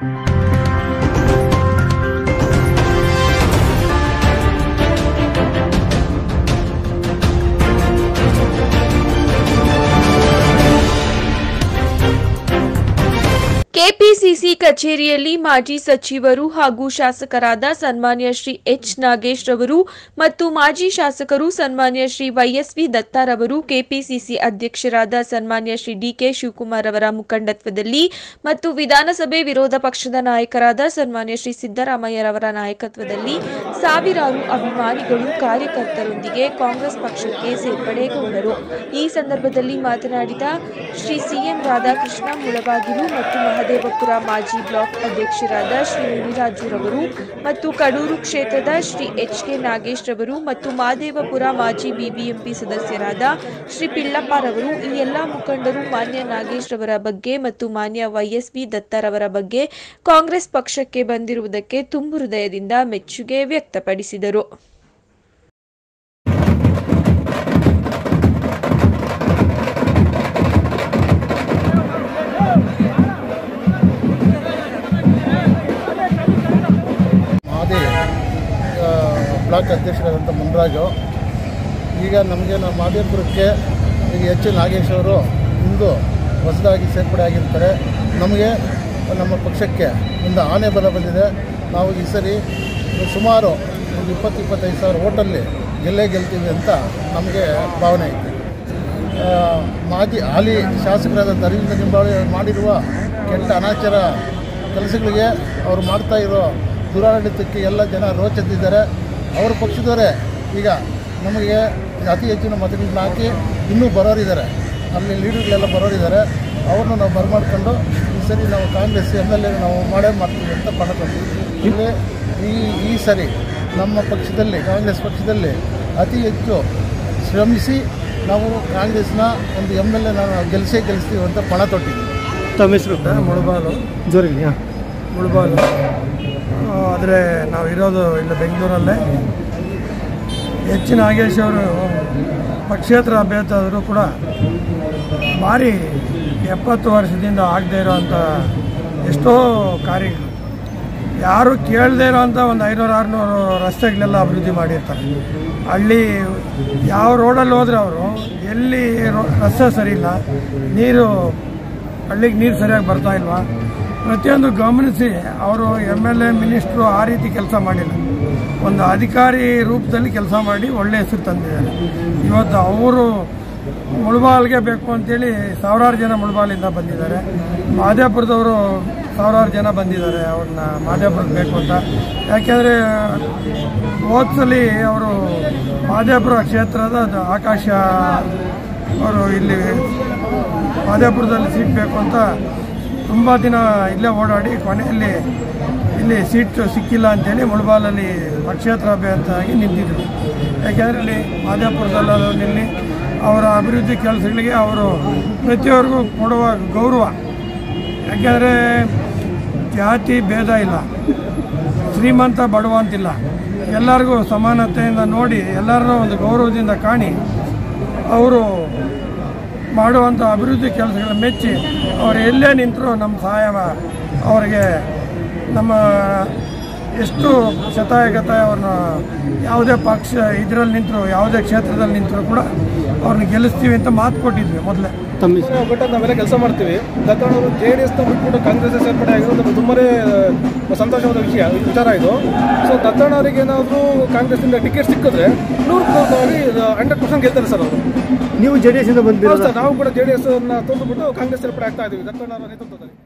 KPCC ಕಚೇರಿಯಲ್ಲಿ ಮಾಜಿ ಸಚಿವರು ಹಾಗೂ ಶಾಸಕರಾದ ಸನ್ಮಾನ್ಯ ಶ್ರೀ ಎಚ್ ನಾಗೇಶ್ ರವರು ಮತ್ತು ಮಾಜಿ ಶಾಸಕರು ಸನ್ಮಾನ್ಯ ಶ್ರೀ ವೈಎಸ್ವಿ ದತ್ತಾರವರು ಕೆಪಿಸಿಸಿ ಅಧ್ಯಕ್ಷರಾದ ಸನ್ಮಾನ್ಯ ಶ್ರೀ ಡಿಕೆ ಶಿವಕುಮಾರ್ ಅವರ ಮುಖಂಡತ್ವದಲ್ಲಿ ಮತ್ತು ವಿಧಾನಸಭೆ ವಿರೋಧ ಪಕ್ಷದ ನಾಯಕರಾದ ಸನ್ಮಾನ್ಯ ಶ್ರೀ ಸಿದ್ದರಾಮಯ್ಯರವರ ನಾಯಕತ್ವದಲ್ಲಿ ಸಾವಿರಾರು ಅಭಿಮಾನಿಗಳು ಕಾರ್ಯಕರ್ತರೊಂದಿಗೆ ಕಾಂಗ್ರೆಸ್ ಪಕ್ಷಕ್ಕೆ ಸೇರ್ಪಡೆಗೊಂಡರು ಈ ಸಂದರ್ಭದಲ್ಲಿ ಮಾತನಾಡಿದ ಶ್ರೀ ಸಿಎಂ ರಾಧಾಕೃಷ್ಣ ಮುಳಬಾಗಿಲು ಮತ್ತು ಮಹದೇವಪುರ ಮಾಜಿ ಬ್ಲಾಕ್ ಅಧ್ಯಕ್ಷರಾದ ಶ್ರೀ ಮುನಿರಾಜುರವರು ಮತ್ತು ಕಡೂರು ಕ್ಷೇತ್ರದ ಶ್ರೀ ಎಚ್ ಕೆ ನಾಗೇಶ್ ರವರು ಮತ್ತು ಮಹದೇವಪುರ ಮಾಜಿ ಬಿಬಿಎಂಪಿ ಸದಸ್ಯರಾದ ಶ್ರೀ ಪಿಳ್ಳಪ್ಪರವರು ಈ ಎಲ್ಲಾ ಮುಖಂಡರು ಮಾನ್ಯ ನಾಗೇಶ್ ರವರ ಬಗ್ಗೆ ಮತ್ತು ಮಾನ್ಯ ವೈಎಸ್ವಿ ದತ್ತರವರ ಬಗ್ಗೆ ಕಾಂಗ್ರೆಸ್ ಪಕ್ಷಕ್ಕೆ ಬಂದಿರುವುದಕ್ಕೆ ತುಂಬು ಹೃದಯದಿಂದ ಮೆಚ್ಚುಗೆ ವ್ಯಕ್ತಪಡಿಸಿದರು ಮಾದಿ ಆ, ಬ್ಲಾಕ್ ಅಧ್ಯಕ್ಷರಾದಂಥ ಮುನ್ರಾಜು ಈಗ ನಮಗೆ ನಮ್ಮ ಮಾದೇಪುರಕ್ಕೆ ಈಗ ಎಚ್ ನಾಗೇಶ್ ಅವರು ಇಂದು ಹೊಸದಾಗಿ ಸೇರ್ಪಡೆ ಆಗಿರ್ತಾರೆ ನಮಗೆ ನಮ್ಮ ಪಕ್ಷಕ್ಕೆ ಒಂದು ಆನೆ ಬಲ ಬಂದಿದೆ ನಾವು ಈ ಸರಿ ಸುಮಾರು ಒಂದು ಇಪ್ಪತ್ತು ಇಪ್ಪತ್ತೈದು ಸಾವಿರ ಓಟಲ್ಲಿ ಗೆಲ್ಲೇ ಗೆಲ್ತೀವಿ ಅಂತ ನಮಗೆ ಭಾವನೆ ಐತೆ ಆ, ಮಾಜಿ ಹಾಲಿ ಶಾಸಕರಾದಂಥ ಅರವಿಂದ ನಿಂಬಾಳಿ ಮಾಡಿರುವ ಕೆಟ್ಟ ಅನಾಚಾರ ಕೆಲಸಗಳಿಗೆ ಅವರು ಮಾಡ್ತಾ ಇರೋ ದುರಾಡಳಿತಕ್ಕೆ ಎಲ್ಲ ಜನ ರೋಚದಿದ್ದಾರೆ ಅವರ ಪಕ್ಷದವರೇ ಈಗ ನಮಗೆ ಅತಿ ಹೆಚ್ಚಿನ ಮತಗಳನ್ನ ಹಾಕಿ ಇನ್ನೂ ಬರೋರಿದ್ದಾರೆ ಅಲ್ಲಿ ಲೀಡರ್ಗಳೆಲ್ಲ ಬರೋರಿದ್ದಾರೆ ಅವ್ರನ್ನ ನಾವು ಬರಮಾಡ್ಕೊಂಡು ಈ ಸರಿ ನಾವು ಕಾಂಗ್ರೆಸ್ ಎಮ್ ಎಲ್ ಎ ನಾವು ಮಾಡೇ ಮಾಡ್ತೀವಿ ಅಂತ ಪಣ ಕೊಡ್ತೀವಿ ಇಲ್ಲಿ ಈ ಈ ಸರಿ ನಮ್ಮ ಪಕ್ಷದಲ್ಲಿ ಕಾಂಗ್ರೆಸ್ ಪಕ್ಷದಲ್ಲಿ ಅತಿ ಹೆಚ್ಚು ಶ್ರಮಿಸಿ ನಾವು ಕಾಂಗ್ರೆಸ್ನ ಒಂದು ಎಮ್ ಎಲ್ ಎ ನಾವು ಗೆಲ್ಲಿಸೇ ಗೆಲ್ಲಿಸ್ತೀವಿ ಅಂತ ಪಣ ತೊಟ್ಟಿದ್ದೀವಿ ತಮ್ಮ ಹೆಸರು ಮುಳುಬಾಲು ಜೋರಿಲಿ ಹಾಂ ಮುಳುಬಾಲು ಆದರೆ ನಾವು ಇರೋದು ಇಲ್ಲ ಬೆಂಗಳೂರಲ್ಲೇ ಎಚ್ ನಾಗೇಶ್ ಅವರು ಪಕ್ಷೇತರ ಅಭ್ಯರ್ಥಿ ಆದರೂ ಕೂಡ ಭಾರಿ ಎಪ್ಪತ್ತು ವರ್ಷದಿಂದ ಆಗದೇ ಇರೋವಂಥ ಎಷ್ಟೋ ಕಾರ್ಯಗಳು ಯಾರು ಕೇಳದೇ ಇರೋವಂಥ ಒಂದು ಐನೂರು ಆರುನೂರು ರಸ್ತೆಗಳೆಲ್ಲ ಅಭಿವೃದ್ಧಿ ಮಾಡಿರ್ತಾರೆ ಹಳ್ಳಿ ಯಾವ ರೋಡಲ್ಲಿ ಹೋದ್ರೆ ಅವರು ಎಲ್ಲಿ ರೋ ರಸ್ತೆ ಸರಿ ಇಲ್ಲ ನೀರು ಹಳ್ಳಿಗೆ ನೀರು ಸರಿಯಾಗಿ ಬರ್ತಾ ಇಲ್ವಾ ಪ್ರತಿಯೊಂದು ಗಮನಿಸಿ ಅವರು ಎಮ್ ಎಲ್ ಎ ಮಿನಿಸ್ಟ್ರು ಆ ರೀತಿ ಕೆಲಸ ಮಾಡಿಲ್ಲ ಒಂದು ಅಧಿಕಾರಿ ರೂಪದಲ್ಲಿ ಕೆಲಸ ಮಾಡಿ ಒಳ್ಳೆ ಹೆಸರು ತಂದಿದ್ದಾರೆ ಇವತ್ತು ಅವರು ಮುಳಬಾಲ್ಗೆ ಬೇಕು ಅಂತೇಳಿ ಸಾವಿರಾರು ಜನ ಮುಳಬಾಲಿಂದ ಬಂದಿದ್ದಾರೆ ಮಾದೇಪುರದವರು ಸಾವಿರಾರು ಜನ ಬಂದಿದ್ದಾರೆ ಅವ್ರನ್ನ ಮಾದೇಪುರಕ್ಕೆ ಬೇಕು ಅಂತ ಯಾಕೆಂದರೆ ಹೋದ್ಸಲಿ ಅವರು ಮಾದೇಪುರ ಕ್ಷೇತ್ರದ ಅದು ಆಕಾಶ ಅವರು ಇಲ್ಲಿ ಮಾದೇಪುರದಲ್ಲಿ ಸೀಟ್ ಬೇಕು ಅಂತ ತುಂಬ ದಿನ ಇಲ್ಲೇ ಓಡಾಡಿ ಕೊನೆಯಲ್ಲಿ ಇಲ್ಲಿ ಸೀಟ್ ಸಿಕ್ಕಿಲ್ಲ ಅಂತೇಳಿ ಮುಳಬಾಲಲ್ಲಿ ಪಕ್ಷೇತರ ಅಭ್ಯರ್ಥಿಯಾಗಿ ನಿಂತಿದ್ರು ಯಾಕೆಂದರೆ ಇಲ್ಲಿ ಮಾದೇಪುರದಲ್ಲಾದರೂ ನಿಲ್ಲಿ ಅವರ ಅಭಿವೃದ್ಧಿ ಕೆಲಸಗಳಿಗೆ ಅವರು ಪ್ರತಿಯೊಬ್ಬರಿಗೂ ಕೊಡುವ ಗೌರವ ಯಾಕೆಂದರೆ ಜಾತಿ ಭೇದ ಇಲ್ಲ ಶ್ರೀಮಂತ ಬಡವ ಅಂತಿಲ್ಲ ಎಲ್ಲರಿಗೂ ಸಮಾನತೆಯಿಂದ ನೋಡಿ ಎಲ್ಲರನ್ನೂ ಒಂದು ಗೌರವದಿಂದ ಕಾಣಿ ಅವರು ಮಾಡುವಂಥ ಅಭಿವೃದ್ಧಿ ಕೆಲಸಗಳ ಮೆಚ್ಚಿ ಅವರು ಎಲ್ಲೇ ನಿಂತರೂ ನಮ್ಮ ಸಹಾಯ ಅವರಿಗೆ ನಮ್ಮ ಎಷ್ಟು ಶತಾಯಗತಾಯ ಅವ್ರನ್ನ ಯಾವುದೇ ಪಕ್ಷ ಇದರಲ್ಲಿ ನಿಂತರು ಯಾವುದೇ ಕ್ಷೇತ್ರದಲ್ಲಿ ನಿಂತರೂ ಕೂಡ ಅವ್ರನ್ನ ಗೆಲ್ಲಿಸ್ತೀವಿ ಅಂತ ಮಾತು ಕೊಟ್ಟಿದ್ವಿ ಮೊದಲೇ ತಮ್ಮ ಹೆಸರು ಬಟ್ ನಾವೆಲ್ಲ ಕೆಲಸ ಮಾಡ್ತೀವಿ ದತ್ತಣ್ಣವರು ಜೆ ಡಿ ಎಸ್ನ ಬಿಟ್ಬಿಟ್ಟು ಕಾಂಗ್ರೆಸ್ ಸೇರ್ಪಡೆ ಆಗಿರೋದು ತುಂಬನೇ ಸಂತೋಷವಾದ ವಿಷಯ ವಿಚಾರ ಇದು ಸೊ ದತ್ತಣ್ಣವರಿಗೆ ಏನಾದರೂ ಕಾಂಗ್ರೆಸ್ಸಿಂದ ಟಿಕೆಟ್ ಸಿಕ್ಕಿದ್ರೆ ನೂರು ಹಂಡ್ರೆಡ್ ಪರ್ಸೆಂಟ್ ಗೆಲ್ತಾರೆ ಸರ್ ಅವರು ನೀವು ಜೆ ಡಿ ಎಸ್ ಇಂದ ಬಂದಿರೋ ಹೌದು ಸರ್ ನಾವು ಕೂಡ ಜೆ ಡಿ ಎಸ್ ತೋರಿಸ್ಬಿಟ್ಟು ಕಾಂಗ್ರೆಸ್ ಸೇರ್ಪಡೆ ಆಗ್ತಾ ಇದೀವಿ ದತ್ತಣ್ಣವರ ನೇತೃತ್ವದಲ್ಲಿ